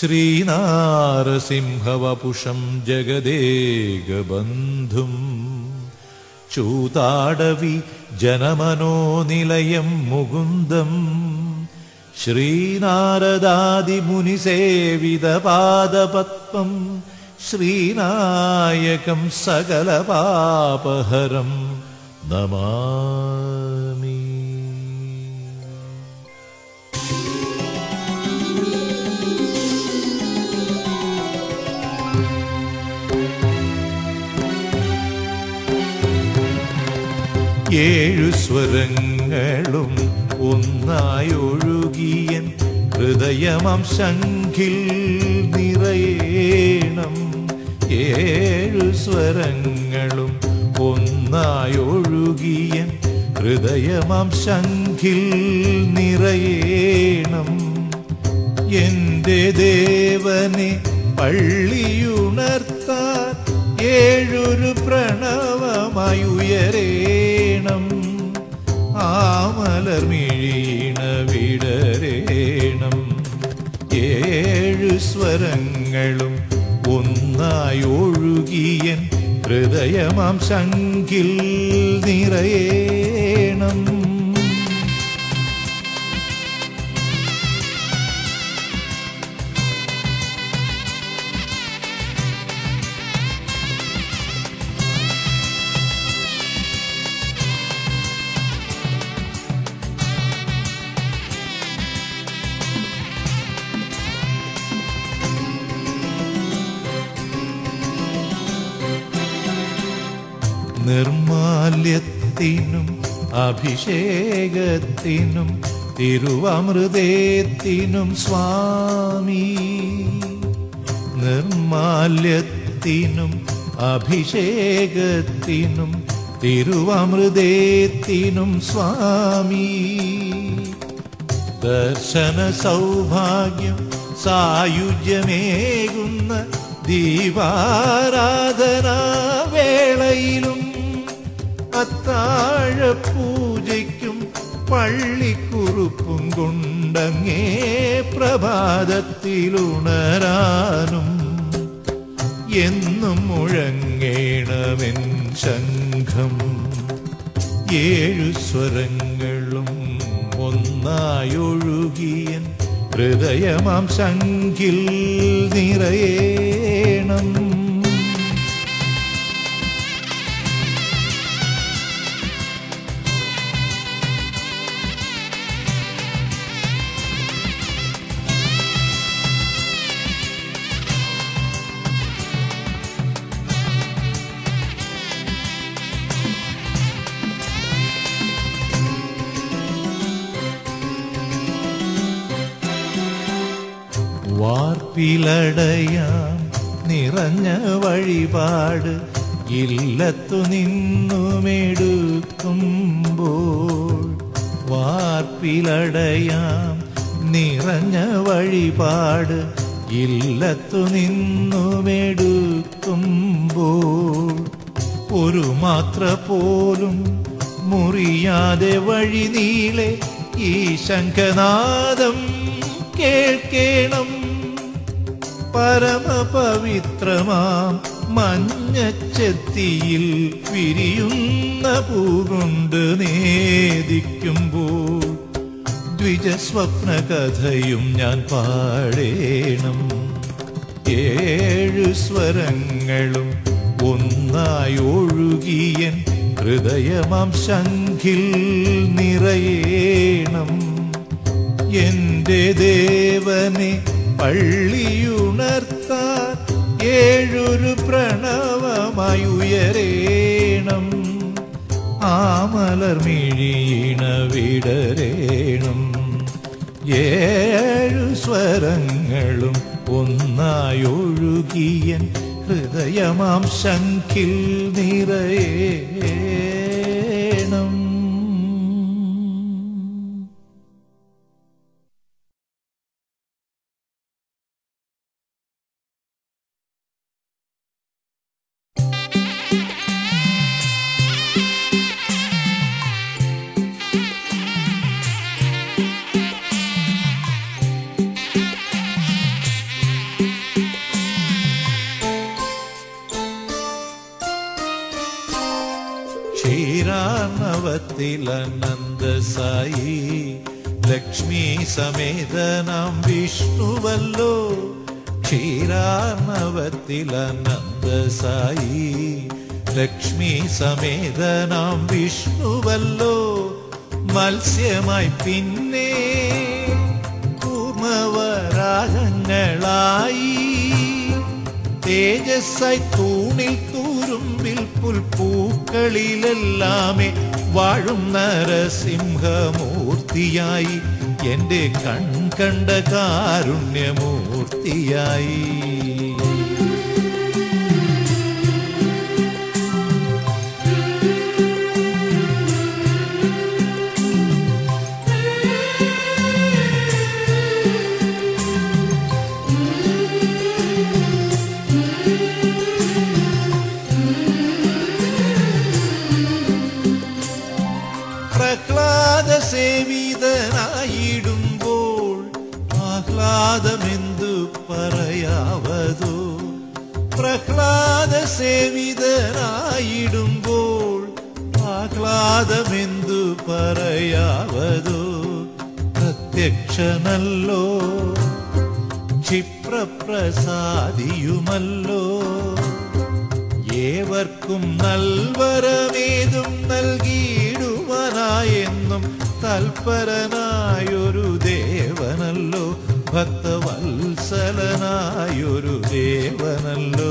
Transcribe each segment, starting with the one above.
ശ്രീനാരസിംഹവപുഷം ജഗദേകബന്ധും ചൂതാടവി ജനമനോനിലയം മുകുന്ദം ശ്രീനാരദാദിമുനിസേവിതപാദപത്മം ശ്രീനായകം സകലപാപഹരം നമാമി ഏഴു സ്വരങ്ങളും ഒന്നായൊഴുകിയൻ ഹൃദയമം ശംഖിൽ നിറയേണം ഏഴു സ്വരങ്ങളും ഒന്നായൊഴുകിയൻ ഹൃദയമം ശംഖിൽ നിറയേണം എന്റെ ദേവനെ പള്ളിയുണർത്താൻ ഏഴൊരു പ്രണവമായി ഉയരേണം ആമലർമിഴീണ വിടരേണം ഏഴു സ്വരങ്ങളും ഒന്നായി ഒഴുകിയൻ ഹൃദയമാം ശങ്കിൽ നിറയേണം നിർമാല്യത്തിനും അഭിഷേകത്തിനും തിരുവമൃതത്തിനും സ്വാമി നിർമാല്യത്തിനും അഭിഷേകത്തിനും തിരുവമൃതത്തിനും സ്വാമി ദർശന സൗഭാഗ്യം സായുജ്യമേകുന്ന ദീപാരാധനാ വേളയിലും അത്താഴ പൂജയ്ക്കും പള്ളിക്കുറുപ്പും കൊണ്ടങ്ങേ പ്രഭാതത്തിലുണരാനും എന്നും മുഴങ്ങേണമെൻ ശംഖം ഏഴു സ്വരങ്ങളും ഒന്നായൊഴുകിയൻ ഹൃദയമാം ശങ്കിൽ നിറയേണം വാർപ്പിലടയാം നിറഞ്ഞ വഴിപാട് ഇല്ലത്തു നിന്നുമെടുക്കുമ്പോൾ വാർപ്പിലടയാം നിറഞ്ഞ വഴിപാട് ഇല്ലത്തു നിന്നുമെടുക്കുമ്പോൾ ഒരു മാത്ര പോലും മുറിയാതെ വഴി നീളെ ഈ ശംഖനാദം കേൾക്കേണം പരമപവിത്രമാം മഞ്ഞച്ചെത്തിയിൽ വിരിയുന്ന പൂകൊണ്ട് നേദിക്കുമ്പോൾ ദ്വിജസ്വപ്ന കഥയും ഞാൻ പാടേണം ഏഴു സ്വരങ്ങളും ഒന്നായി ഒഴുകിയൻ ഹൃദയമാം ശംഖിൽ നിറയേണം എന്റെ ദേവനെ പള്ളിയുണർത്താൻ ഏഴൊരു പ്രണവമായി ഉയരേണം ആമലർമിഴീണ വിടരേണം ഏഴു സ്വരങ്ങളും ഒന്നായൊഴുകിയൻ ഹൃദയമാം ശംഖിൽ നിറയേണം ും ക്ഷീരാർണവത്തിലനന്ദ സായി ലക്ഷ്മി സമേതനാം വിഷ്ണുവല്ലോ ക്ഷീരാർണവത്തിലനന്ദ സായി ലക്ഷ്മി സമേതനാം വിഷ്ണുവല്ലോ മത്സ്യമായി പിന്നെ കൂർമ്മവരാഗങ്ങളായി തേജസ്സായി തൂണിൽ തൂരുമ്പിൽ പുൽപ്പൂക്കളിലെല്ലാമേ വാഴും നരസിംഹമൂർത്തിയായി എന്റെ കൺകണ്ട കാരുണ്യമൂർത്തിയായി പ്രഹ്ലാദ സേവിതനായിടുമ്പോൾ ആഹ്ലാദമെന്തു പറയാവതോ പ്രഹ്ലാദ സേവിതനായിടുമ്പോൾ ആഹ്ലാദമെന്തു പറയാവതോ പ്രത്യക്ഷനല്ലോ ക്ഷിപ്രപ്രസാദിയുമല്ലോ ഏവർക്കും നൽവരമേതും നൽകിയിടുവാനായെന്നും തൽപരനായൊരു ദേവനല്ലോ ഭക്തവത്സലനായൊരു ദേവനല്ലോ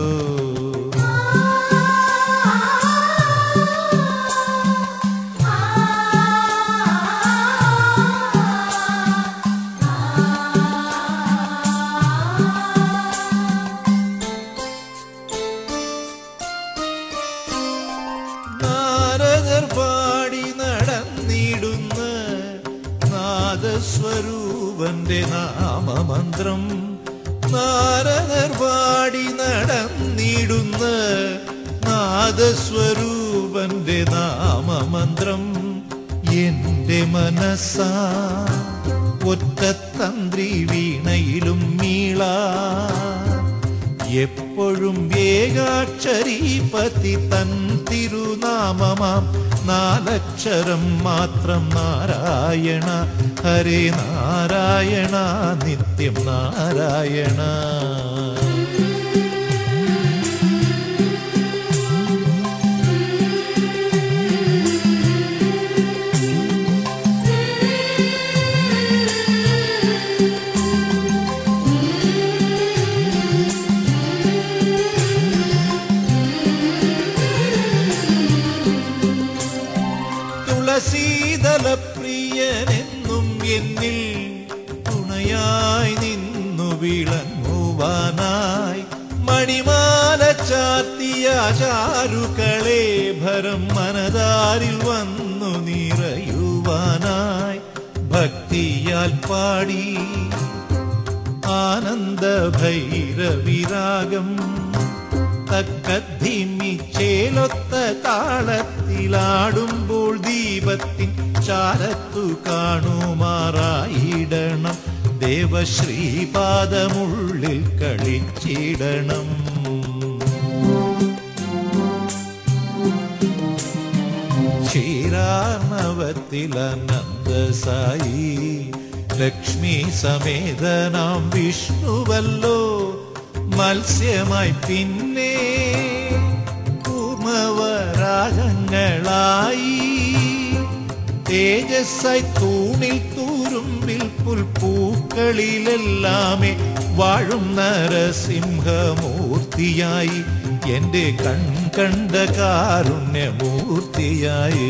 നാരദർ പാടി നടന്നിടുന്ന നാദസ്വരൂപന്റെ നാമമന്ത്രം നാരദർ പാടി നടന്നിടുന്ന നാദസ്വരൂപന്റെ നാമമന്ത്രം എന്റെ മനസ്സാ ഒറ്റത്തന്ത്രി വീണയിലും മീള എപ്പോഴും ഏകാക്ഷരീപതി തൻ തിരുനാമമാം നാലക്ഷരം മാത്രം നാരായണ ഹരേ നാരായണ നിത്യം നാരായണ തുളസീതല പ്രിയനെന്നും എന്നിൽ തുണയായി നിന്നു വിളങ്ങുവാനായി മണിമാല ചാർത്തിയ ചാരുക്കളെ ഭരം മനതാരിൽ വന്നു നിറയുവാനായി ഭക്തിയാൽ പാടി ആനന്ദ ഭൈരവിരാഗം തക്കധിമിച്ചേലൊത്ത താളത്തിലാടുമ്പോൾ ദീപത്തിൻ ചാരത്തു കാണുമാറായിടണം ദേവശ്രീപാദമുള്ളിൽ കളിച്ചിടണം ക്ഷീരാർണവത്തിലനന്ദ സായി ലക്ഷ്മി സമേതനാം വിഷ്ണുവല്ലോ മത്സ്യമായി പിന്നെ കൂർമ്മവരാഗങ്ങളായി തേജസ്സായി തൂണിൽ തൂരുമ്പിൽ പുൽപ്പൂക്കളിലെല്ലാമേ വാഴും നരസിംഹമൂർത്തിയായി എന്റെ കൺകണ്ട കാരുണ്യമൂർത്തിയായി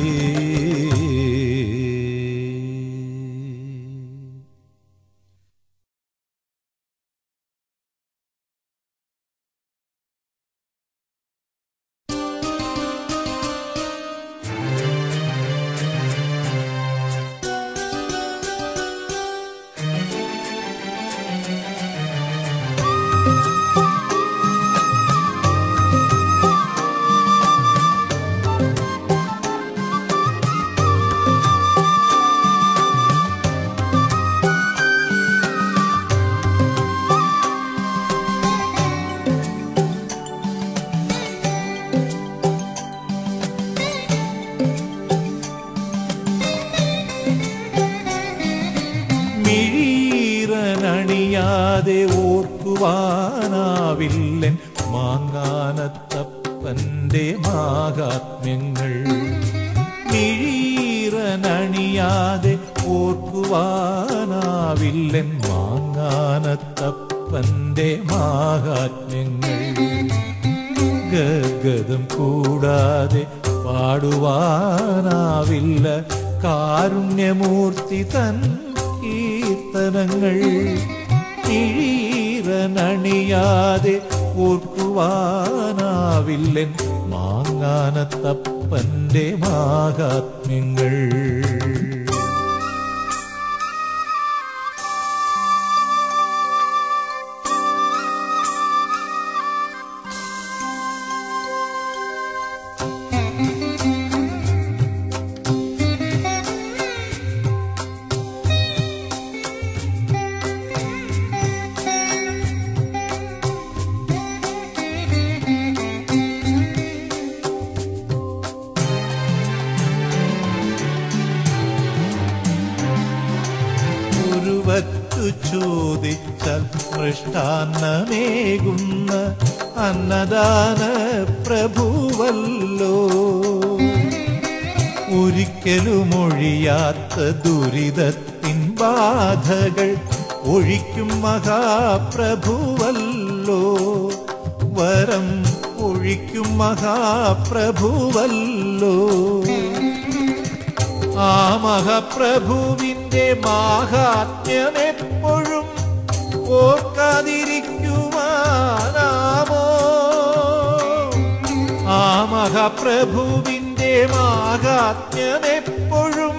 മിഴിയിരനണിയാതെ ഓർക്കുവാനാവില്ലൻ മാങ്ങാനത്തപ്പന്റെ മാഹാത്മ്യങ്ങൾ മിഴിയിരനണിയാതെ ഓർക്കുവാനാവില്ലൻ മാങ്ങാനത്തപ്പന്റെ മാഹാത്മ്യങ്ങൾ ഗദ്ഗതം കൂടാതെ പാടുവാനാവില്ല കാരുണ്യമൂർത്തി തൻ കീർത്തനങ്ങൾ ഇഴീരനണിയാതെ ഓർക്കുവാനാവില്ലൻ മാങ്ങാനത്തപ്പന്റെ മാഹാത്മ്യങ്ങൾ ഒരുവറ്റു ചോദിച്ചാൽ മൃഷ്ടാന്നമേകുന്ന അന്നദാന പ്രഭുവല്ലോ ഒരിക്കലും ഒഴിയാത്ത ദുരിതത്തിൻ ബാധകൾ ഒഴിക്കും മഹാപ്രഭുവല്ലോ വരം ഒഴിക്കും മഹാപ്രഭുവല്ലോ ആ മഹാപ്രഭുവിന്റെ മാഹാത്മ്യം എപ്പോഴും ഓർക്കാതിരിക്കുവാനാമോ ആ മഹാപ്രഭുവിന്റെ മാഹാത്മ്യം എപ്പോഴും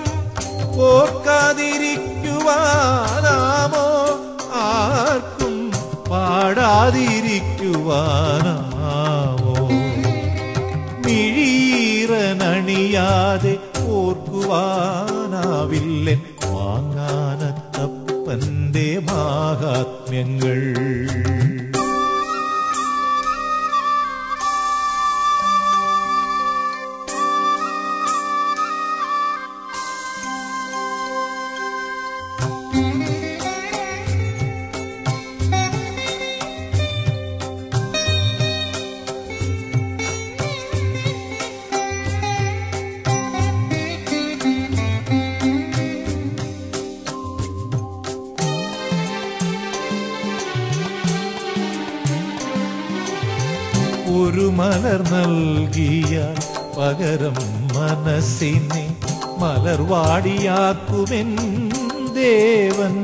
ഓർക്കാതിരിക്കുവാനാമോ ആർക്കും പാടാതിരിക്കുവാനാമോ മിഴീറനണിയാതെ ഓർക്കുവാനാവില്ലൻ വാങ്ങാനത്തപ്പന്റെ മാഹാത്മ്യങ്ങൾ ഒരു മലർ നൽകിയ പകരം മനസ്സിനെ മലർവാടിയാക്കുമെൻ ദേവൻ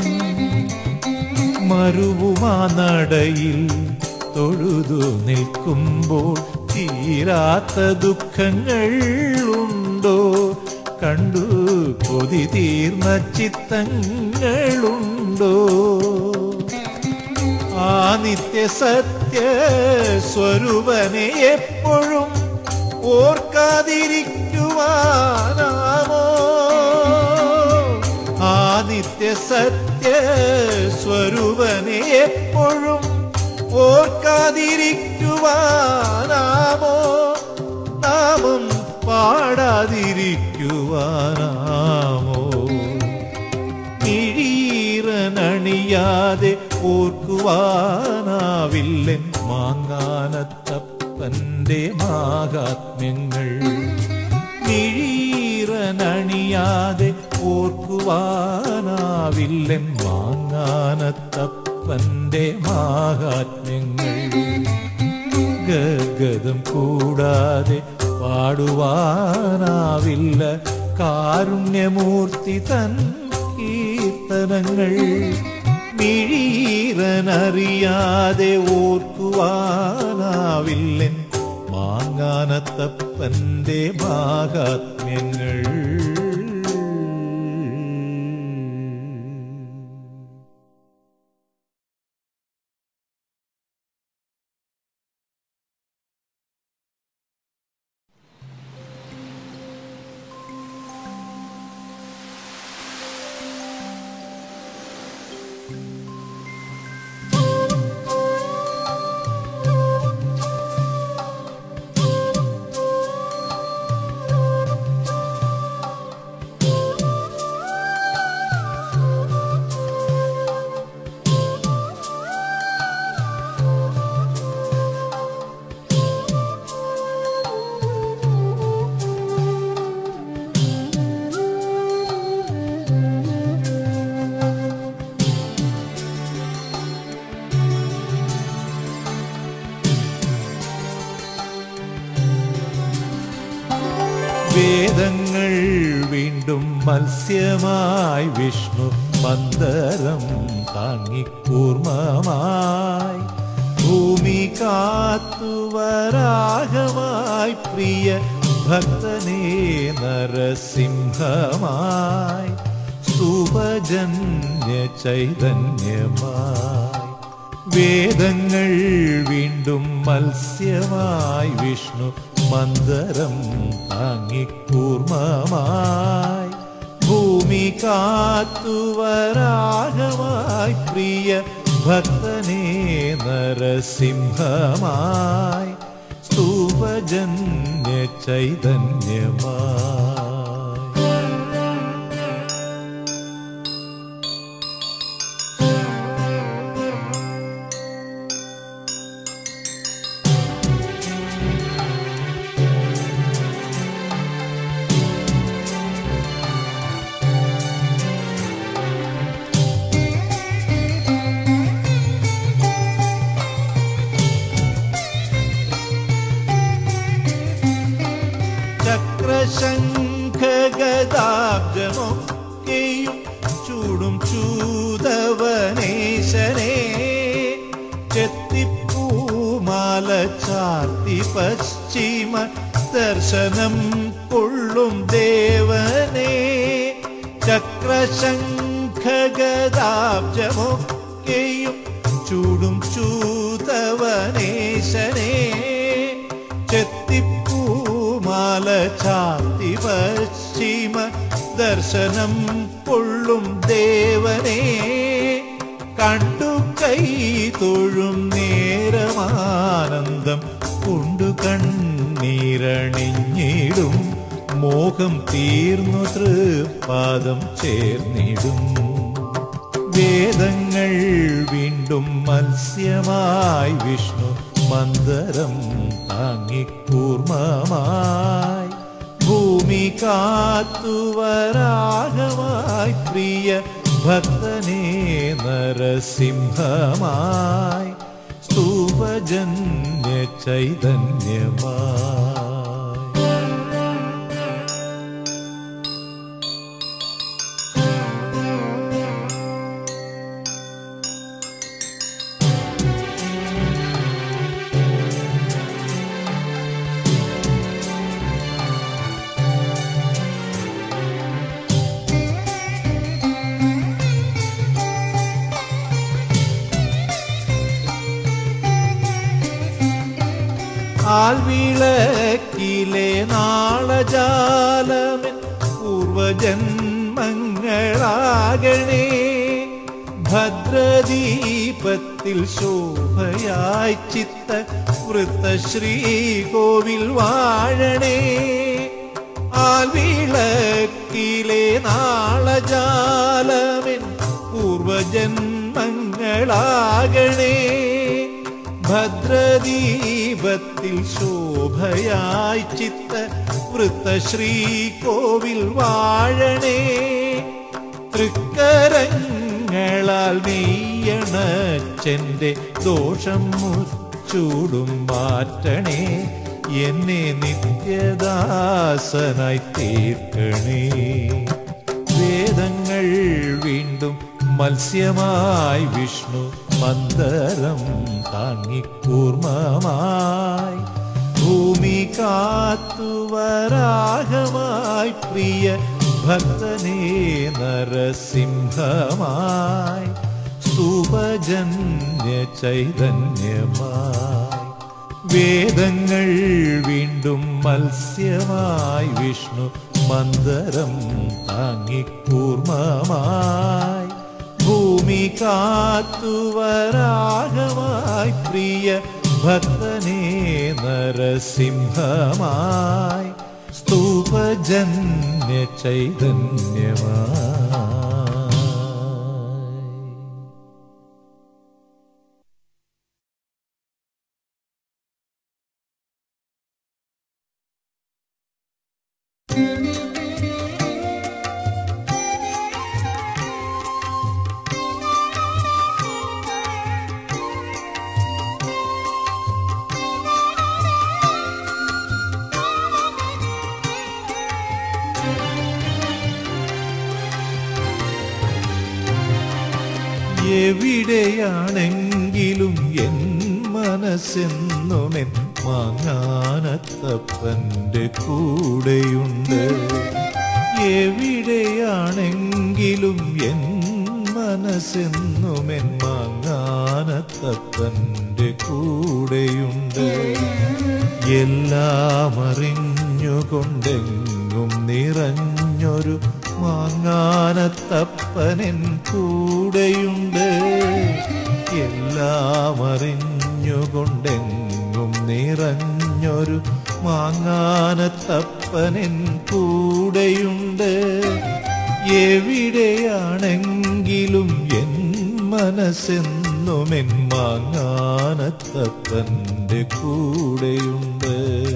മരുവുമാ നടയിൽ തൊഴുതു നിൽക്കുമ്പോൾ തീരാത്ത ദുഃഖങ്ങൾ ഉണ്ടോ കണ്ടു കൊതി തീർന്ന ചിത്തങ്ങളുണ്ടോ ആ നിത്യ സത്യ സ്വരൂപനെ എപ്പോഴും ഓർക്കാതിരിക്കുവാനാമോ ആ നിത്യ സത്യ സ്വരൂപനെ എപ്പോഴും ഓർക്കാതിരിക്കുവാനാമോ നാമം പാടാതിരിക്കുവാനാമോ മിഴീറനണിയാതെ ഓർക്കുവാനാവില്ലൻ മാങ്ങാനത്തപ്പന്റെ മാഹാത്മ്യങ്ങൾ മിഴീറനണിയാതെ ഓർക്കുവാനാവില്ലൻ മാങ്ങാനത്തപ്പന്റെ മാഹാത്മ്യങ്ങൾ ഗദ്ഗതം കൂടാതെ പാടുവാനാവില്ല കാരുണ്യമൂർത്തി തൻ കീർത്തനങ്ങൾ മിഴീറനറിയാതെ ഓർക്കുവാനാവില്ലൻ മാങ്ങാനത്തപ്പന്റെ മാഹാത്മ്യങ്ങൾ മത്സ്യമായി വിഷ്ണു മന്ദരം താങ്ങിക്കൂർമ്മമായി ഭൂമി കാത്തുവരാഗമായി പ്രിയ ഭക്തനേ നരസിംഹമായി സ്തൂപജന്യ ചൈതന്യമായി വേദങ്ങൾ വീണ്ടും മത്സ്യമായി വിഷ്ണു മന്ദരം താങ്ങിക്കൂർമ്മമായി ഭൂമി കാത്തുവരാഗമായി പ്രിയ ഭക്തനേ നരസിംഹമായി സ്തൂപജന്യ ചൈതന്യമായി ചക്രശംഖഗദാബ്ജമൊക്കെയും ചൂടും ചൂതവനേശനെ ചെത്തിപ്പൂമാല ചാർത്തി പശ്ചിമ ദർശനം കൊള്ളും ദേവനെ ചക്രശംഖഗദാബ്ജമൊക്കെയും ചൂടും ചൂതവനേശനെ ചെത്തിപ്പൂമാല ചാത്തി പശ്ചിമ ദർശനം കൊള്ളും ദേവനെ കണ്ടു കൈ തൊഴും നേരമാനന്ദം കൊണ്ടു കണ്ണീരണിഞ്ഞിടും മോഹം തീർന്നു തൃപാദം ചേർന്നിടും വേദങ്ങൾ വീണ്ടും മത്സ്യമായി വിഷ്ണു മന്ദരം താങ്ങിക്കൂർമ്മമായി ഭൂമി കാത്തുവരാഗമായി പ്രിയ ഭക്തനേ നരസിംഹമായി സ്തൂപജന്യ ചൈതന്യമായി ആൽവിളക്കിലെ നാളജാലമൻ പൂർവജന്മങ്ങളാകണേ ഭദ്രദീപത്തിൽ ശോഭയായി ചിത്ത വൃത്തശ്രീ കോവിൽ വാഴണേ ആൽവിളക്കിലെ നാളജാലമൻ പൂർവജന്മങ്ങളാകണേ ഭദ്രദീപത്തിൽ ശോഭയായി ചിത്ത വൃത്തശ്രീ കോവിൽ വാഴണേ തൃക്കരങ്ങളാൽ നെയ്യണച്ചെന്റെ ദോഷം മുച്ചൂടും മാറ്റണേ എന്നെ നിത്യദാസനായി തീർക്കണേ വേദങ്ങൾ വീണ്ടും മത്സ്യമായി വിഷ്ണു മന്ദരം താങ്ങിക്കൂർമ്മമായി ഭൂമി കാത്തുവരാഗമായി പ്രിയ ഭക്തനേ നരസിംഹമായി സ്തൂപജന്യ ചൈതന്യമായി വേദങ്ങൾ വീണ്ടും മത്സ്യമായി വിഷ്ണു മന്ദരം താങ്ങിക്കൂർമ്മമായി ഭൂമി കാത്തുവരാഗമായി പ്രിയ ഭക്തനേ നരസിംഹമായി സ്തൂപജന്യ ചൈതന്യമായി എവിടെയാണെങ്കിലും എൻ മനസ്സെന്നുമെൻ മാങ്ങാനത്തപ്പന്റെ കൂടെയുണ്ട് എവിടെയാണെങ്കിലും എൻ മനസ്സെന്നുമെൻ മാങ്ങാനത്തപ്പന്റെ കൂടെയുണ്ട് എല്ലാം അറിഞ്ഞുകൊണ്ടെങ്ങും നിറഞ്ഞൊരു മാങ്ങാനത്തപ്പനൻ കൂടെയുണ്ട് എല്ലാം അറിഞ്ഞുകൊണ്ടെങ്ങും നിറഞ്ഞൊരു മാങ്ങാനത്തപ്പനൻ കൂടെയുണ്ട് എവിടെയാണെങ്കിലും എൻ മനസ്സെന്നുമെൻ മാങ്ങാനത്തപ്പന്റെ കൂടെയുണ്ട്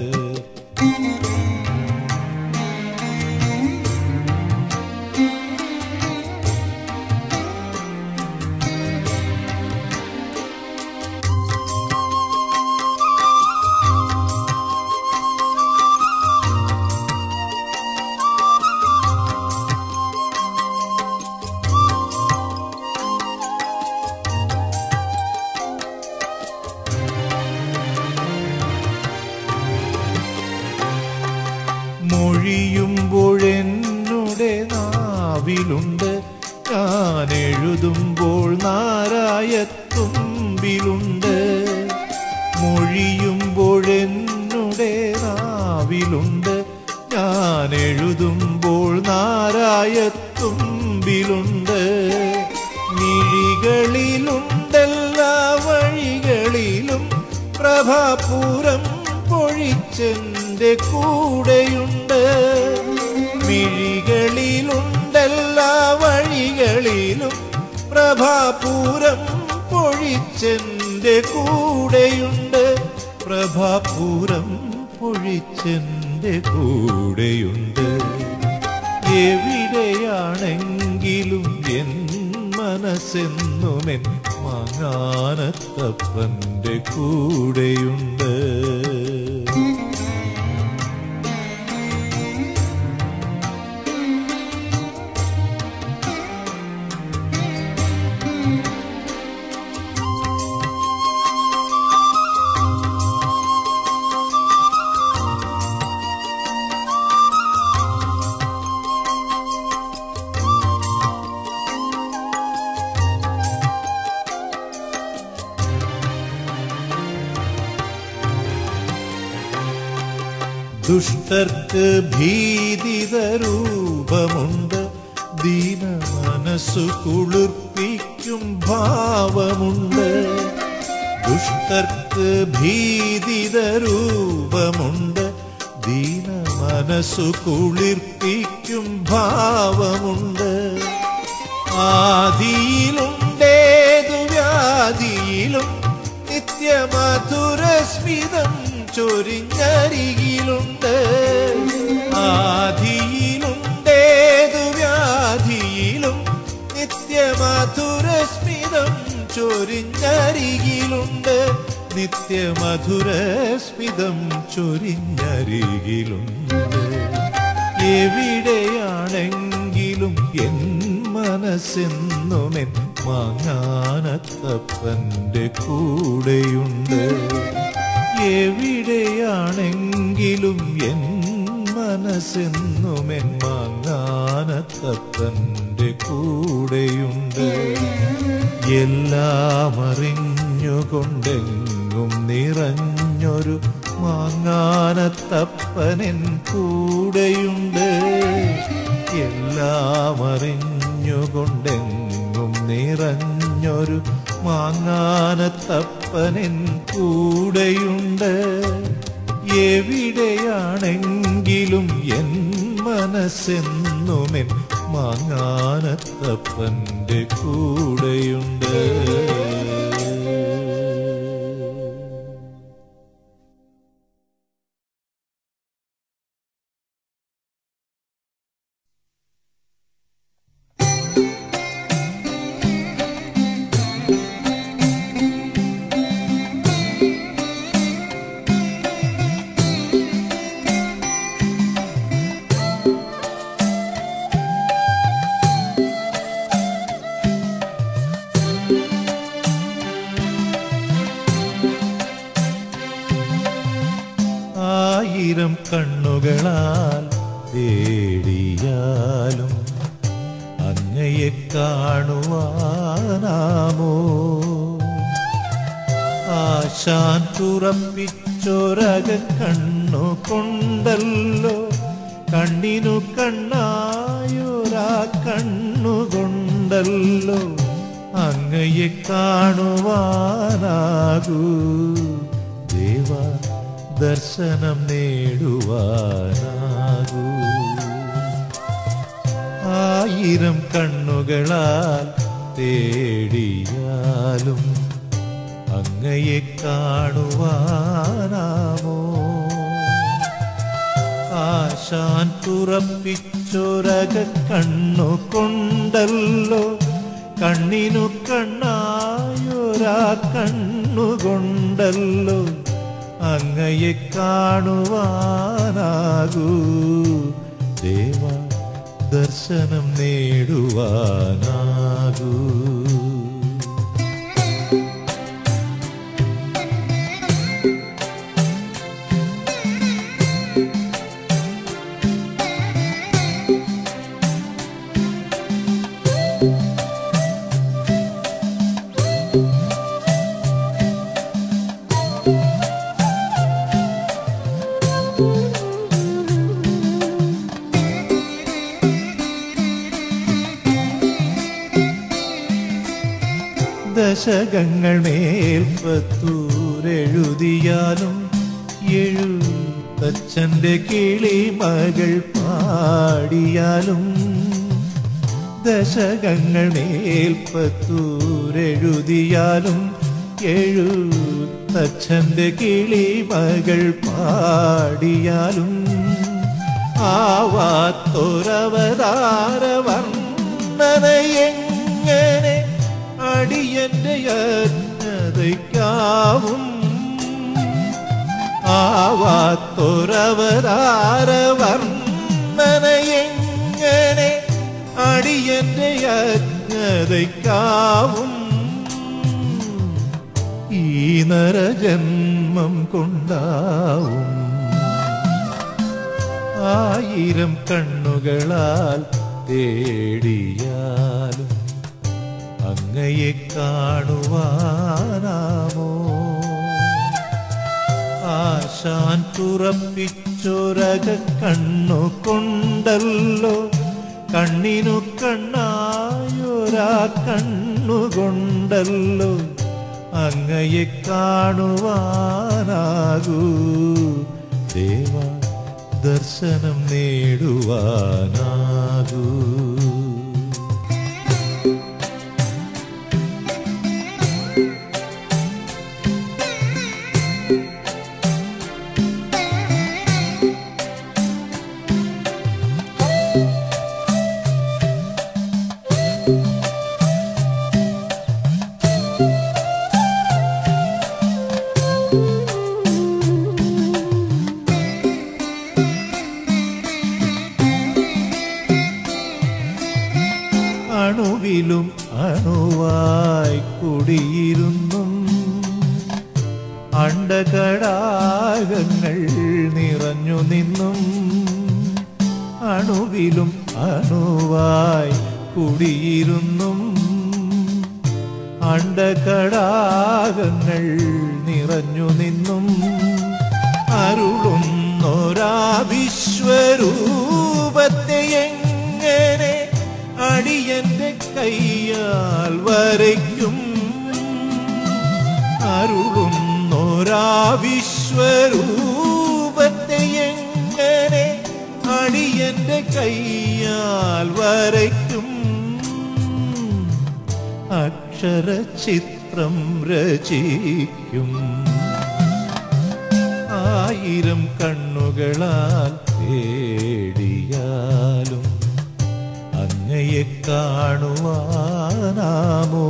മൊഴിയുമ്പോഴെന്നുടെ നാവിലുണ്ട് ഞാൻ എഴുതുമ്പോൾ നാരായത്തുമ്പിലുണ്ട് മൊഴിയുമ്പോഴെന്നുടെ നാവിലുണ്ട് ഞാൻ എഴുതുമ്പോൾ നാരായത്തുമ്പിലുണ്ട് മിഴികളിലുണ്ടെല്ലാ വഴികളിലും പ്രഭാപൂരം പൊഴിച്ചെന്റെ കൂടെയുണ്ട് മിഴികളിലുണ്ടെല്ലാ വഴികളിലും പ്രഭാപൂരം പൊഴിച്ചെന്റെ കൂടെയുണ്ട് പ്രഭാപൂരം പൊഴിച്ചെന്റെ കൂടെയുണ്ട് എവിടെയാണെങ്കിലും എൻ മനസ്സെന്നുമെൻ മാങ്ങാനത്തപ്പന്റെ കൂടെയുണ്ട് ദുഷ്ടർക്ക് ഭീതിത രൂപമുണ്ട് ദീന മനസ്സു കുളിർപ്പിക്കും ഭാവമുണ്ട് ദുഷ്ടർക്ക് ഭീതിത രൂപമുണ്ട് ദീന മനസ്സു കുളിർപ്പിക്കും ഭാവമുണ്ട് ആദിയിലുണ്ടേതു വ്യാധിയിലും നിത്യമധുരസ്മിതം ചൊരിഞ്ഞരികിലുണ്ട് ആദിയിലുണ്ടേതു വ്യാധിയിലും നിത്യമധുരസ്മിതം ചൊരിഞ്ഞരികിലുണ്ട് നിത്യമധുരസ്മിതം ചൊരിഞ്ഞരികിലുണ്ട് എവിടെയാണെങ്കിലും എൻ മനസ്സെന്നുമെൻ മാങ്ങാനത്തപ്പന്റെ കൂടെയുണ്ട് എവിടെയാണെങ്കിലും എൻ മനസ്സെന്നുമെൻ മാങ്ങാനത്തപ്പന്റെ കൂടെയുണ്ട് എല്ലാം അറിഞ്ഞുകൊണ്ടെങ്ങും നിറഞ്ഞൊരു മാങ്ങാനത്തപ്പനൻ കൂടെയുണ്ട് എല്ലാം അറിഞ്ഞുകൊണ്ടെങ്ങും നിറഞ്ഞൊരു മാങ്ങാനത്തപ്പനൻ കൂടെയുണ്ട് എവിടെയാണെങ്കിലും എൻ മനസ്സെന്നുമെൻ മാങ്ങാനത്തപ്പന്റെ കൂടെയുണ്ട് ും ആയിരം കണ്ണുകളാൽ തേടിയാലും അങ്ങയെ കാണുവാനാമോ ആശാൻ തുറപ്പിച്ചൊരക കണ്ണു കൊണ്ടല്ലോ കണ്ണിനു കണ്ണായൊരാ കണ്ണുകൊണ്ടല്ലോ അങ്ങയെ കാണുവാനാകൂ ദേവ ദർശനം നേടുവാനാകൂ ആയിരം കണ്ണുകളാൽ തേടിയാലും അങ്ങയെ കാണുവാനാമോ ആശാൻ തുറപ്പിച്ചൊരക കണ്ണു കൊണ്ടല്ലോ കണ്ണിനു കണ്ണായൊരാ കണ്ണുകൊണ്ടല്ലോ അങ്ങയെ കാണുവാനാകൂ ദേവ ദർശനം നേടുവാനാകൂ ദശകങ്ങൾ മേൽപ്പത്തൂരെഴുതിയാലും എഴുത്തച്ഛന്റെ കിളി മകൾ പാടിയാലും ദശകങ്ങൾ മേൽപ്പത്തൂരെഴുതിയാലും എഴുത്തച്ഛന്റെ കിളി മകൾ പാടിയാലും ആവാത്തൊരവതാര വർണ്ണനയെങ്ങനെ അടിയന്റെ യജ്ഞതയ്ക്കാവും ആവാത്തൊരവതാര വർണ്ണനയെങ്ങനെ അടിയന്റെ യജ്ഞതയ്ക്കാവും ഈ നരജന്മം കൊണ്ടാവും ആയിരം കണ്ണുകളാൽ തേടിയാലും അങ്ങയെ കാണുവാനാമോ ആശാൻ തുറപ്പിച്ചൊരക കണ്ണു കൊണ്ടല്ലോ കണ്ണിനു കണ്ണായൊരാ കണ്ണുകൊണ്ടല്ലോ അങ്ങയെ കാണുവാനാകൂ ദേവ ദർശനം നേടുവാനാകൂ അണുവിലും അണുവായി കുടിയിരുന്നും അണ്ടകടാകങ്ങൾ നിറഞ്ഞു നിന്നും അണുവിലും അണുവായി കുടിയിരുന്നും അണ്ടകടാകങ്ങൾ നിറഞ്ഞു നിന്നും അരുളുന്നൊരാ വിശ്വരൂപത്തെ എങ്ങനെ അടിയന്റെ കയ്യാൽ വരയ്ക്കും അരുളുന്നൊരാ വിശ്വരൂപത്തെ എങ്ങനെ അടിയന്റെ കയ്യാൽ വരയ്ക്കും അക്ഷരചിത്രം രചിക്കും ആയിരം കണ്ണുകളാൽ തേടിയാലും അങ്ങയെ കാണുവാനാമോ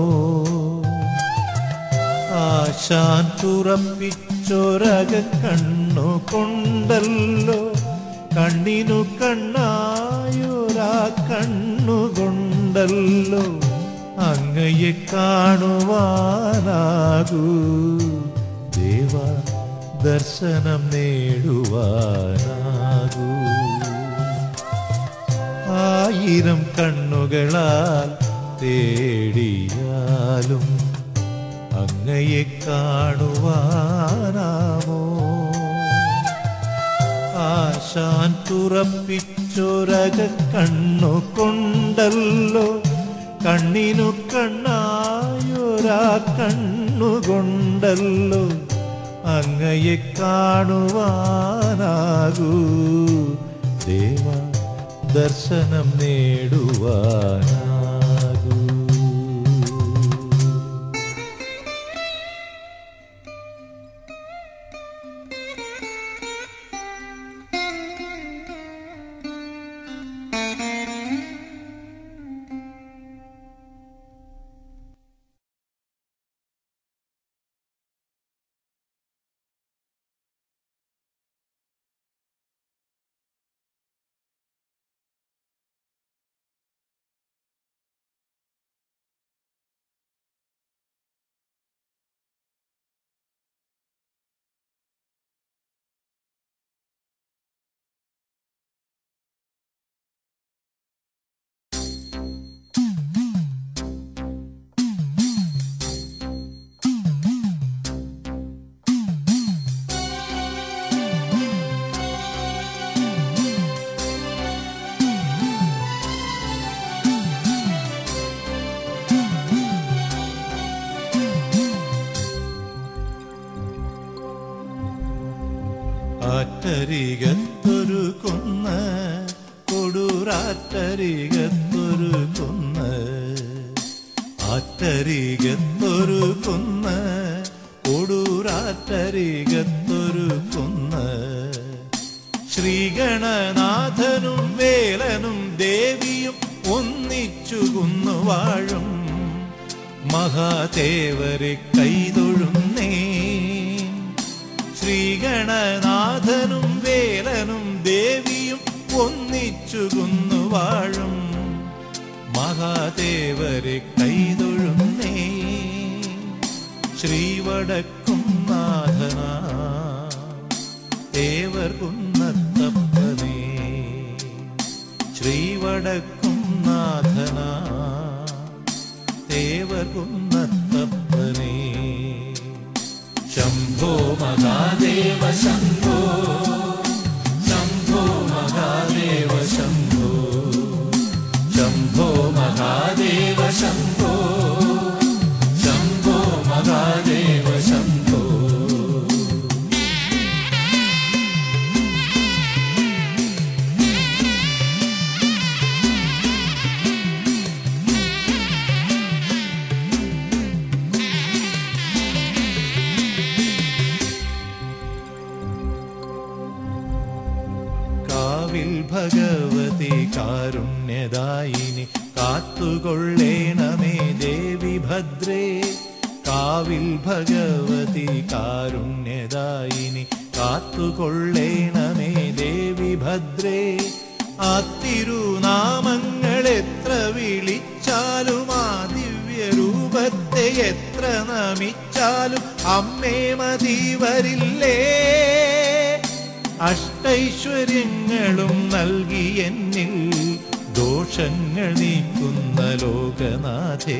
ആശാൻ തുറപ്പിച്ചൊരക കണ്ണു കൊണ്ടല്ലോ കണ്ണിനു കണ്ണായൊരാ കണ്ണുകൊണ്ടല്ലോ അങ്ങയെ അങ്ങയെ കാണുവാനാകൂ ദേവ ദർശനം നേടുവാനാകൂ ആയിരം കണ്ണുകളാൽ തേടിയാലും അങ്ങയെ കാണുവാനാമോ ആശാൻ തുറപ്പിച്ചൊരക കണ്ണു കൊണ്ടല്ലോ കണ്ണിനു കണ്ണായൊരാ കണ്ണുകൊണ്ടല്ലോ അങ്ങയെ കാണുവാനാകൂ ദേവ ദർശനം നേടുവാനാകൂ ആറ്റരികത്തൊരു കുന്ന് കൊടുറാറ്റരികത്തൊരു കുന്ന് ആറ്റരികത്തൊരു കുന്ന് കൊടുറാറ്റരികത്തൊരു കുന്ന് ശ്രീഗണനാഥനും വേലനും ദേവിയും ഒന്നിച്ചു കുന്നു വാഴും മഹാദേവരെ കൈതൊഴുന്നേ ശ്രീഗണനാഥനും വേലനും ദേവിയും ഒന്നിച്ചു കുന്നു വാഴും മഹാദേവരെ കൈതൊഴുന്നേ ശ്രീവടക്കും നാഥന ദേവർ കുന്നത്തപ്പനേ ശ്രീവടക്കും നാഥന ദേവർ കുന്നത്തപ്പനേ ശംഭോ മഹാദേവ ശംഭോ ശംഭോ മഹാദേവ ശംഭോ ശംഭോ മഹാദേവ ശംഭോ ശംഭോ മഹാദേവ ശംഭോ കാവിൽ ഭഗവതി കാരുണ്യദായിനി കാത്തുകൊള്ളേണമേ ദേവി ഭദ്രേ കാവിൽ ഭഗവതി കാരുണ്യദായിനി കാത്തുകൊള്ളേണമേ ദേവി ഭദ്രേ ആ തിരുനാമങ്ങൾ എത്ര വിളിച്ചാലും ആ ദിവ്യരൂപത്തെ എത്ര നമിച്ചാലും അമ്മേ മതി വരില്ലേ അഷ്ടൈശ്വര്യങ്ങളും നൽകി എന്നിൽ ദോഷങ്ങൾ നീക്കുന്ന ലോകനാഥേ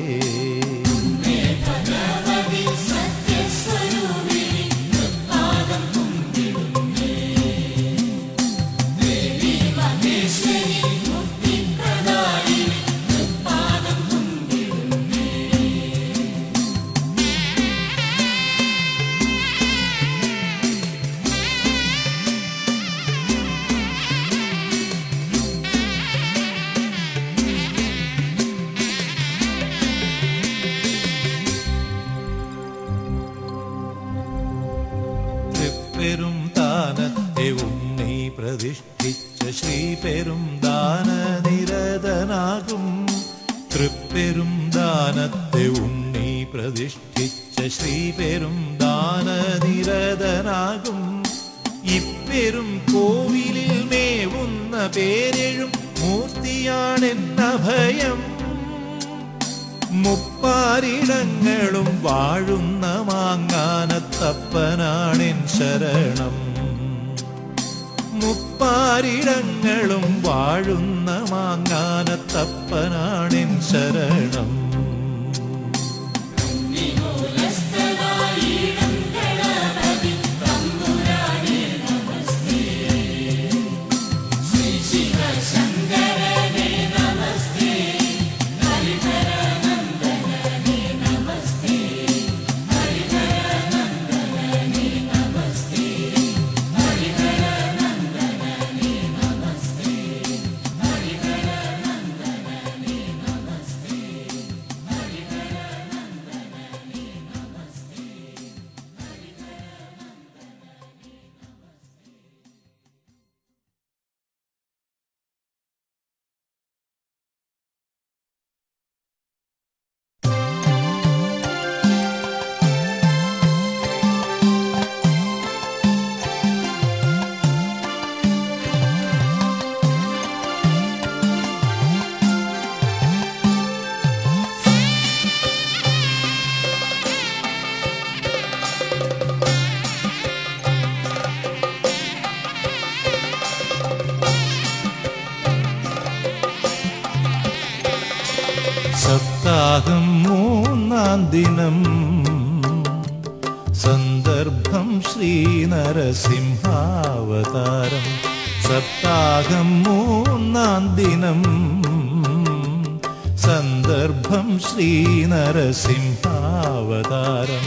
തൃപ്പെരും ദാനത്തെ ഉണ്ണി പ്രതിഷ്ഠിച്ച ശ്രീപെരും ദാനനിരതനാകും തൃപ്പെരും ദാനത്തെ ഉണ്ണി പ്രതിഷ്ഠിച്ച ശ്രീപെരും ദാനനിരതനാകും ഇപ്പെരും കോവിലിൽ മേവുന്ന പേരെഴും മൂർത്തിയാണെന്ന ഭയം മുപ്പാരിടങ്ങളും വാഴുന്ന മാങ്ങാനത്തപ്പനാണെൻ ശരണം മുപ്പാരിടങ്ങളും വാഴുന്ന മാങ്ങാനത്തപ്പനാണെൻ ശരണം സപ്താഹം മൂന്നാം ദിനം സന്ദർഭം ശ്രീനരസിംഹാവതാരം സപ്താഹം മൂന്നാം ദിനം സന്ദർഭം ശ്രീനരസിംഹാവതാരം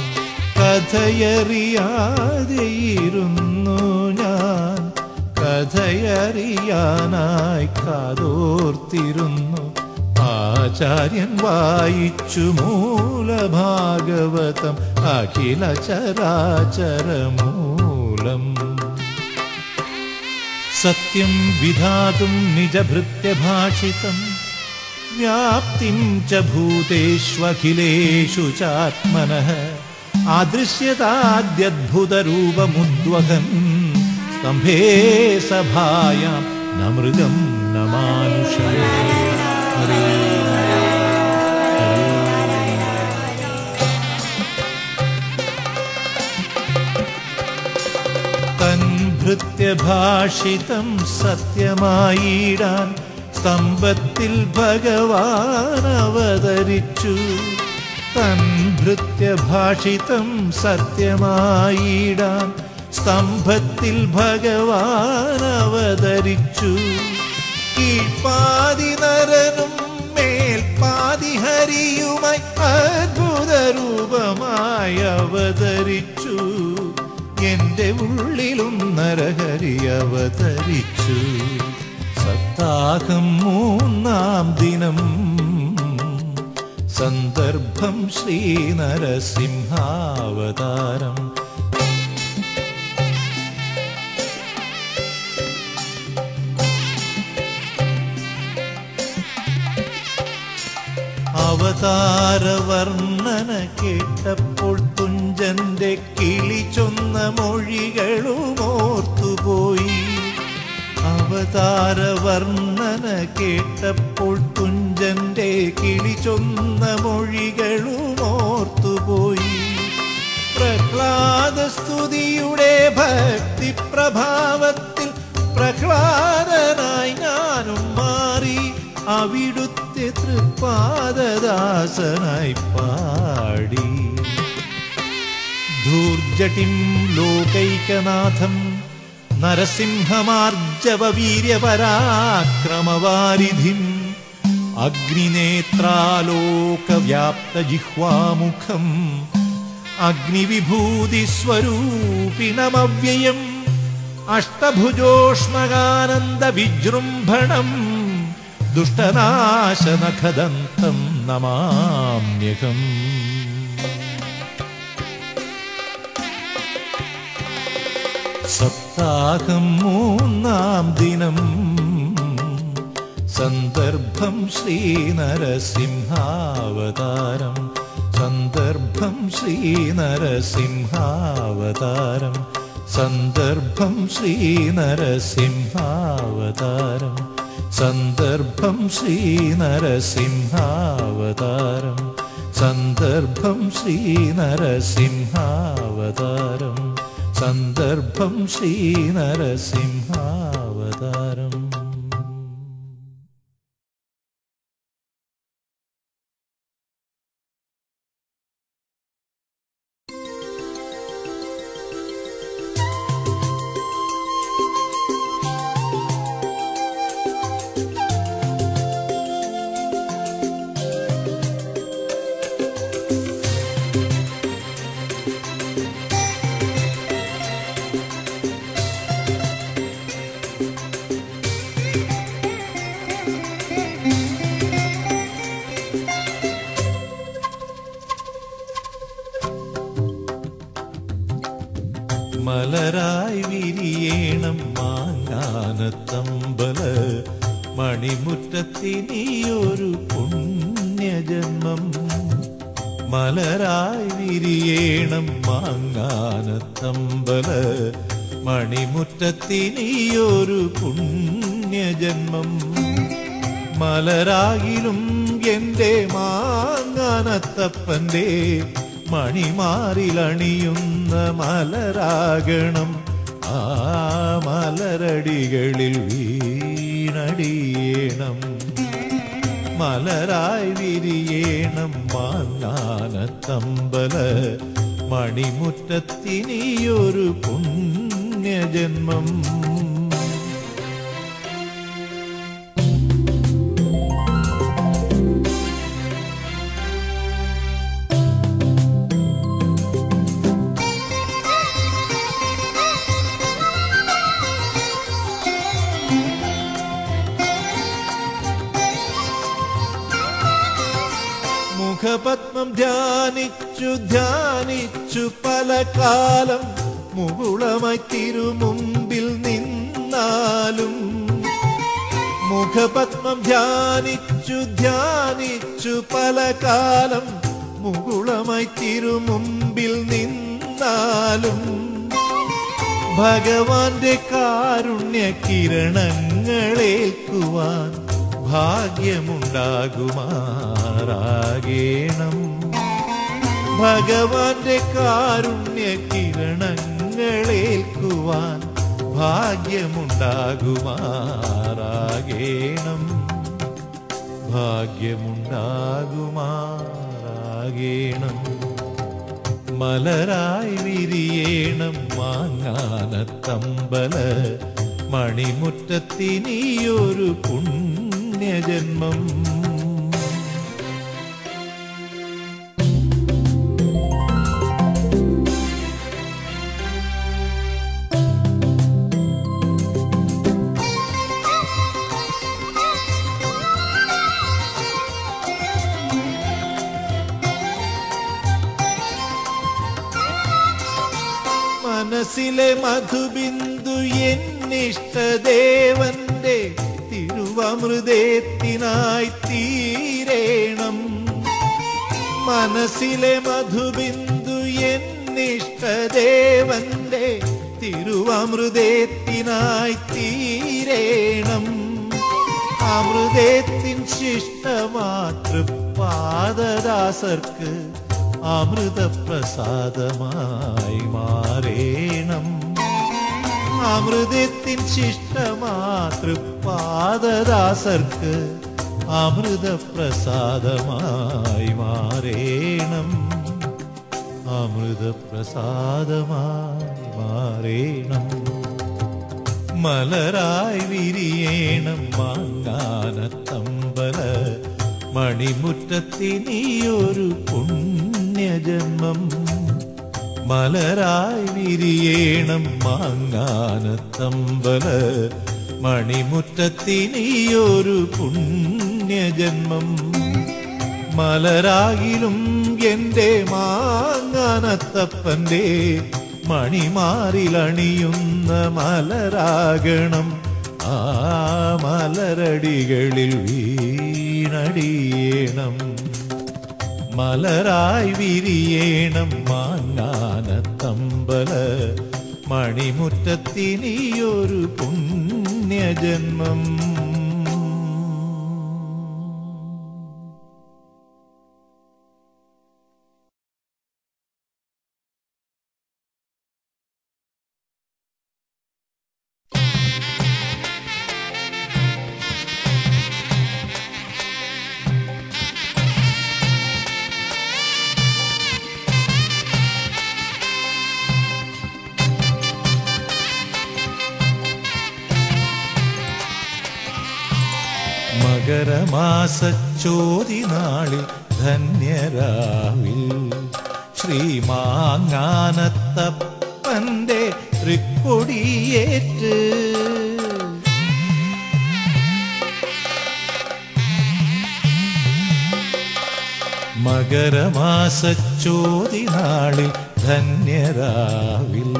കഥയറിയാതെയിരുന്നു ഞാൻ കഥയറിയാനായി കാതോർത്തിരുന്നു ആചാര്യൻ വായിച്ചു മൂലഭാഗവതം അഖില ചരാചരമൂലം സത്യം വിധാതും നിജഭൃത്യഭാഷിതം വ്യാപ്തിം ച ഭൂതേഷ്വഖിലേഷു ചാത്മനഃ ആദൃശ്യതാദ്യദ്ഭുതരൂപമുദ്വഹൻ സ്തംഭേ സഭായാം ന മൃഗം ന മാനുഷം ഹരേ തൻ ഭൃത്യഭാഷിതം സത്യമായിടാൻ സ്തംഭത്തിൽ ഭഗവാൻ അവതരിച്ചു തൻ ഭൃത്യഭാഷിതം സത്യമായിടാൻ സ്തംഭത്തിൽ ഭഗവാൻ അവതരിച്ചു കീഴ്പാതി നരനും മേൽപാതി ഹരിയുമായി അത്ഭുത രൂപമായി അവതരിച്ചു എന്റെ ഉള്ളിലും നരഹരി അവതരിച്ചു സപ്താഹം മൂന്നാം ദിനം സന്ദർഭം ശ്രീനരസിംഹാവതാരം അവതാരവർണ്ണന കേട്ടപ്പോൾ തുഞ്ചന്റെ കിളി ചൊന്ന മൊഴികളും ഓർത്തുപോയി അവതാരവർണ്ണന കേട്ടപ്പോൾ തുഞ്ചന്റെ കിളി ചൊന്ന മൊഴികളും ഓർത്തുപോയി പ്രഹ്ലാദ സ്തുതിയുടെ ഭക്തി പ്രഭാവത്തിൽ പ്രഹ്ലാദനായി ഞാനും മാറി അവിടുത്തെ തൃപ്പാദദാസനായി പാടി ധൂർജടിം ലോകൈകനാഥം നരസിംഹമാർജവ വീര്യപരാക്രമവാരിധിം അഗ്നിനേത്രാലോകവ്യാപ്തജിഹ്വാമുഖം അഗ്നിവിഭൂതിസ്വരൂപിണമവ്യയം അഷ്ടഭുജോഷ്മകാനന്ദ വിജൃംഭണം ദുഷ്ടനാശനഖദന്തം നമാമ്യഹം സപ്താഹം മൂന്നാം ദിനം സന്ദർഭം ശ്രീനരസിംഹാവതാരം സന്ദർഭം ശ്രീനരസിംഹാവതാരം സന്ദർഭം ശ്രീനരസിംഹാവതാരം സന്ദർഭം ശ്രീനരസിംഹാവതാരം സന്ദർഭം ശ്രീനരസിംഹാവതാരം സന്ദർഭം ശ്രീനരസിംഹാവതാരം മലരായി വിരിയേണം മാങ്ങാനത്തമ്പല മണിമുറ്റത്തിനിയൊരു പുണ്യജന്മം മലരായി വിരിയേണം മാങ്ങാനത്തമ്പല മണിമുറ്റത്തിനിയൊരു പുണ്യജന്മം മലരാകിലും എന്റെ മാങ്ങാനത്തപ്പന്റെ മണിമാറിലണിയുന്ന മലരാകണം ആ മലരടികളിൽ വീണടിയേണം മലരായി വിരിയേണം മാങ്ങാനത്തമ്പല മണിമുറ്റത്തിനിയൊരു പുണ്യജന്മം മുഖപത്മം ധ്യാനിച്ചു ധ്യാനിച്ചു പല കാലം മുകുളമായി തിരുമുമ്പിൽ നിന്നാലും മുഖപത്മം ധ്യാനിച്ചു ധ്യാനിച്ചു പല കാലം മുകുളമായി തിരുമുമ്പിൽ നിന്നാലും ഭഗവാന്റെ കാരുണ്യ കിരണങ്ങളേൽക്കുവാൻ ഭാഗ്യമുണ്ടാകുമാറാകേണം ഭഗവാന്റെ കാരുണ്യ കിരണങ്ങളേൽക്കുവാൻ ഭാഗ്യമുണ്ടാകുമാറാകേണം ഭാഗ്യമുണ്ടാകുമാറാകേണം മലരായി വിരിയേണം മാങ്ങാനത്തമ്പല മണിമുറ്റത്തിനിയൊരു പുണ്യജന്മം മനസ്സിലെ മധുബിന്ദു എന്നിഷ്ടദേവന്റെ തിരുവമൃതേത്തിനായി തീരേണം മനസ്സിലെ മധുബിന്ദു എന്നിഷ്ടദേവന്റെ തിരുവമൃതേത്തിനായി തീരേണം അമൃതത്തിൻ ശിഷ്ടമാതൃപാദദാസർക്ക് അമൃതപ്രസാദമായി മാറേണം അമൃതത്തിൻ ശിഷ്ടമാതൃപാദദാസർക്ക് അമൃതപ്രസാദമായി മാറേണം അമൃതപ്രസാദമായി മാറേണം മലരായി വിരിയേണം മാങ്ങാനത്തമ്പല മണിമുറ്റത്തിനിയൊരു പുണ്യജന്മം മലരായി വിരിയേണം മാങ്ങാനത്തമ്പല മണിമുറ്റത്തിനിയൊരു പുണ്യജന്മം മലരാകിലും എന്റെ മാങ്ങാനത്തപ്പന്റെ മണിമാറിലണിയുന്ന മലരാകണം ആ മലരടികളിൽ വീണടിയേണം മലരായി വിരിയേണം മാങ്ങാനത്തമ്പല മണിമുറ്റത്തിനിയൊരു പുണ്യജന്മം മകരമാസച്ചോതി നാളിൽ ധന്യരാവിൽ ശ്രീമാങ്ങാനത്തപ്പന്റെ തൃക്കൊടിയേറ്റ് മകരമാസച്ചോതി നാളിൽ ധന്യരാവിൽ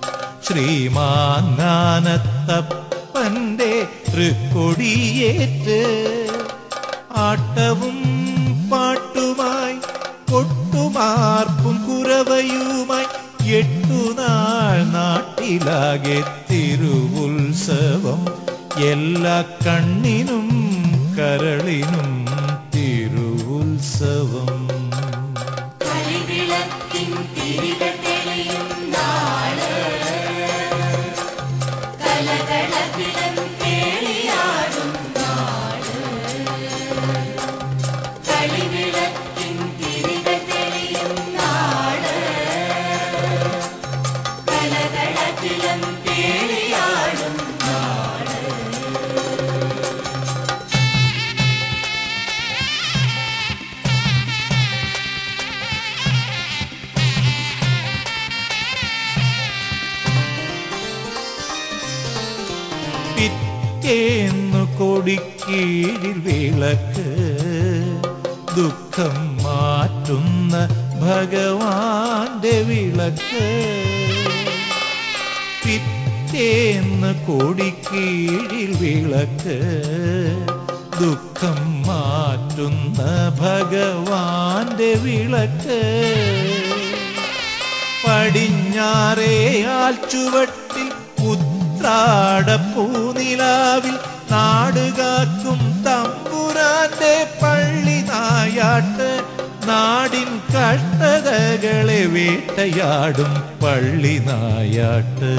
ശ്രീമാങ്ങാനത്തപ്പന്റെ തൃക്കൊടിയേറ്റ് ആട്ടവും പാട്ടുമായി കൊട്ടുമാർപ്പും കുറവയുമായി എട്ടുനാൾ നാട്ടിലാകെ തിരുവുത്സവം എല്ലാ കണ്ണിനും കരളിനും തിരുവുത്സവം കളിവിളക്കിൻ തിരികൾ തെളിയും നാള് കലകളകിലം കേളിയാടും നാള് കളിവിളക്കിൻ തിരികൾ തെളിയും നാള് കലകളകിലം കേളിയാടും നാള് പിറ്റേന്നു കൊടിക്കീഴിൽ വിളക്ക് ദുഃഖം മാറ്റുന്ന ഭഗവാന്റെ വിളക്ക് പിറ്റേന്ന് കൊടിക്കീഴിൽ വിളക്ക് ദുഃഖം മാറ്റുന്ന ഭഗവാന്റെ വിളക്ക് പടിഞ്ഞാറേ ആൽ ചുവട്ടിൽ ഉത്രാടപ്പൂനിലാവിൽ നാടുകാക്കും തമ്പുരാന്റെ പള്ളി നായാട്ട് നാടിൻ കഷ്ടതകളെ വേട്ടയാടും പള്ളി നായാട്ട്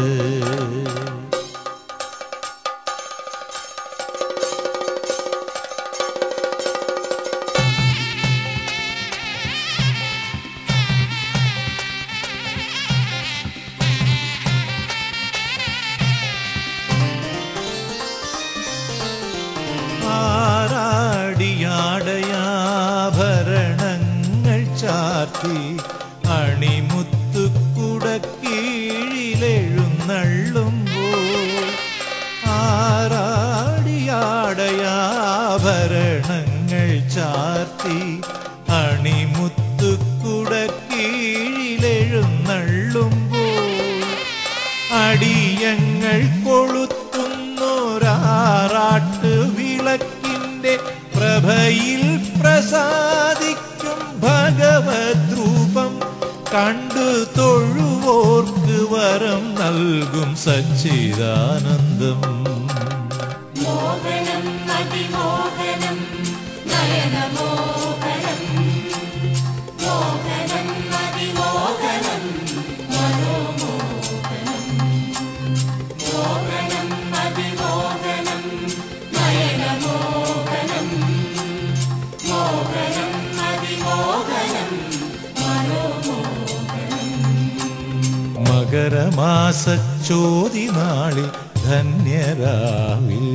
ആറാടിയാടയാഭരണങ്ങൾ ചാർത്തി അണിമുത്തുക്കുട കീഴിലെഴുന്നള്ളുമ്പോൾ ആറാടിയാടയാഭരണങ്ങൾ ചാർത്തി അണിമുത്തുക്കുട കീഴിലെഴുന്നള്ളുമ്പോൾ അടിയങ്ങൾ കൊളുത്തുന്നൊരാറാട്ട് വിളക്കിന്റെ പ്രഭയിൽ പ്രസാദിക്കും ഭഗവദ്രൂപം കണ്ടു തൊഴുവോർക്ക് വരം നൽകും സച്ചിദാനന്ദം മോഹനം അതിമോഹനം നയനമോഹനം മോഹനം അതിമോഹനം മനോമോഹനം മോഹനം അതിമോഹനം നയനമോഹനം മോഹനം അതിമോഹനം മനോമോഹനം മകരമാസച്ചോതി നാളിൽ ധന്യരാവിൽ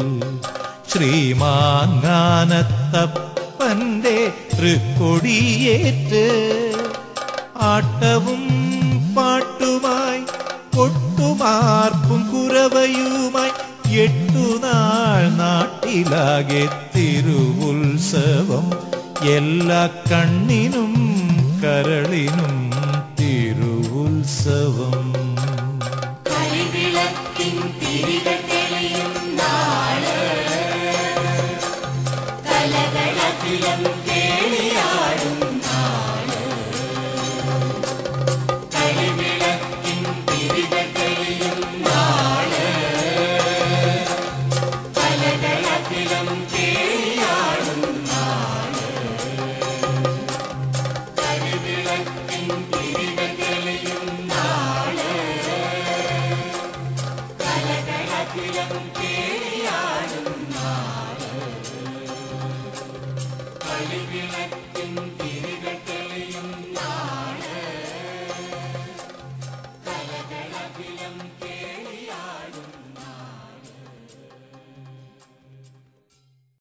ശ്രീമാങ്ങാനത്തപ്പന്റെ തൃക്കൊടിയേറ്റ് ആട്ടവും പാട്ടുമായി കൊട്ടുമാർപ്പും കുറവയുമായി എട്ടുനാൾ നാട്ടിലാകെ തിരുവുത്സവം എല്ലാ കണ്ണിനും കരളിനും